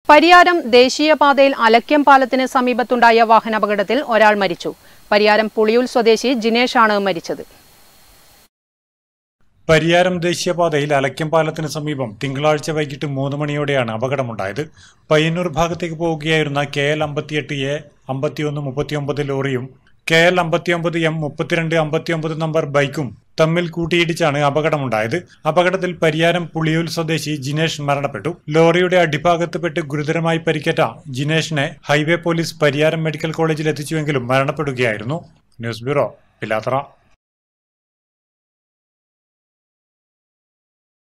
പരിയാരം ദേശീയപാതയിൽ അലക്യം പാലത്തിന് സമീപത്തുണ്ടായ വാഹനാപകടത്തിൽ ഒരാൾ മരിച്ചു പരിയാരം പുളിയൂൽ സ്വദേശി ജിനേഷാണ് മരിച്ചത് പരിയാരം ദേശീയപാതയിൽ അലക്യം പാലത്തിന് സമീപം തിങ്കളാഴ്ച വൈകിട്ട് മൂന്ന് മണിയോടെയാണ് അപകടമുണ്ടായത് പയ്യന്നൂർ ഭാഗത്തേക്ക് പോവുകയായിരുന്ന കെ എൽ അമ്പത്തിയെട്ട് എ അമ്പത്തിയൊന്ന് മുപ്പത്തിയൊമ്പത് ലോറിയും കെ എൽ അമ്പത്തിയൊമ്പത് എം മുപ്പത്തിരണ്ട് അമ്പത്തിയൊമ്പത് നമ്പർ ബൈക്കും തമ്മിൽ കൂട്ടിയിടിച്ചാണ് അപകടമുണ്ടായത് അപകടത്തിൽ പരിയാരം പുളിയൂൽ സ്വദേശി ജിനേഷ് മരണപ്പെട്ടു ലോറിയുടെ അടിഭാഗത്ത് പെട്ട് ഗുരുതരമായി പരിക്കേറ്റ ജിനേഷിനെ ഹൈവേ പോലീസ് പരിയാരം മെഡിക്കൽ കോളേജിൽ എത്തിച്ചുവെങ്കിലും മരണപ്പെടുകയായിരുന്നു ന്യൂസ് ബ്യൂറോ പിലാത്തറ